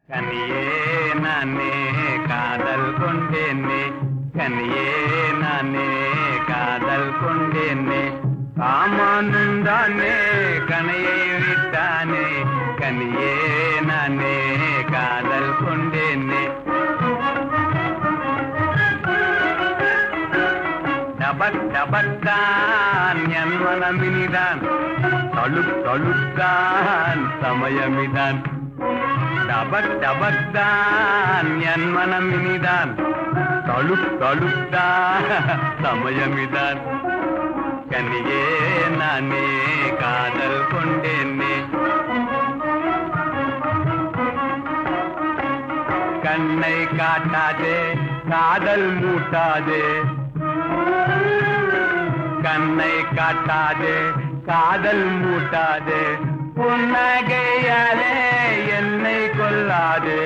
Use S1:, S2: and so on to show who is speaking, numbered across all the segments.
S1: கனியே நானே காதல் கொண்டேனே கனியே நானே காதல் கொண்டேனே காமானுந்தானே கனையை விட்டானே கனியே நானே காதல் கொண்டேனே டபக் டபக்கான் என் மனமினிதான் தழுக் தழுக்கான் சமயமிதான் டபக் டபக்தான் என் மனமினிதான் தழுக் தழுக்தான் சமயமிதான் கனியே நானே காதல் கொண்டேனே கண்ணை காட்டாதே காதல் மூட்டாதே கண்ணை காட்டாதே காதல் மூட்டாதே புன்னகையாலே என்னை கொல்லாதே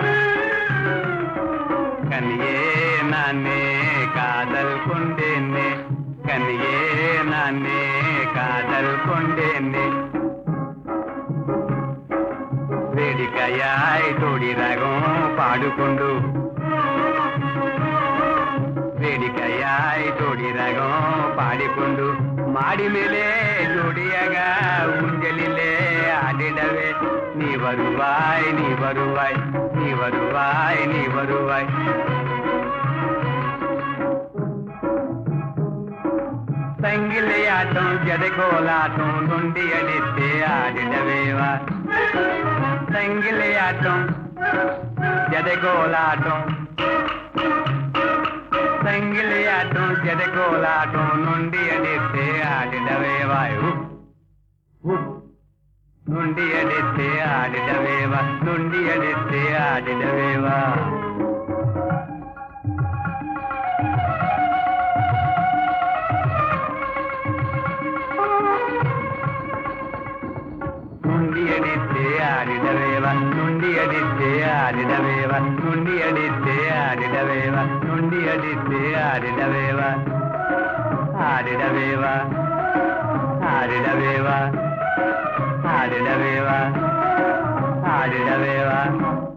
S1: கனியே நானே காதல் கொண்டேனே கனியே நானே காதல் கொண்டேனே వేడికయాయ్ తోడి రాగం పాడుకుండు వేడికయాయ్ తోడి రాగం పాడిಕೊಂಡು ಮಾಡಿ ಮೇಲೆ ಜೋಡಿಯಾಗ ಉಂಜಲಿಲೆ ಆಡಿಡವೆ ನೀ ಬರುವಾಯ್ ನೀ ಬರುವಾಯ್ ನೀ ಬರುವಾಯ್ ನೀ ಬರುವಾಯ್ ಸಂಗಿಲೆಯಾಟಂ ಜಡೆಗೋಲಾಟಂ ನುಂಡಿಯಡಿತ್ತೆ ಆಡಿಡವೇವಾ సంగిలియాటం జడగోలాటం సంగిలియాటం జడగోలాటం నుండి అడితే ఆడిడవేవాయు నుండి అడితే ఆడిడవేవా నుండి అడితే ఆడిడవేవా నుండి అడితే ఆడిడవేవ నుండి అడితే ఆడిడవేవ నుండి అడితే ఆడిడవేవ నుండి అడితే ఆడిడవేవ ఆడిడవేవ ఆడిడవేవ ఆడిడవేవ ఆడిడవేవ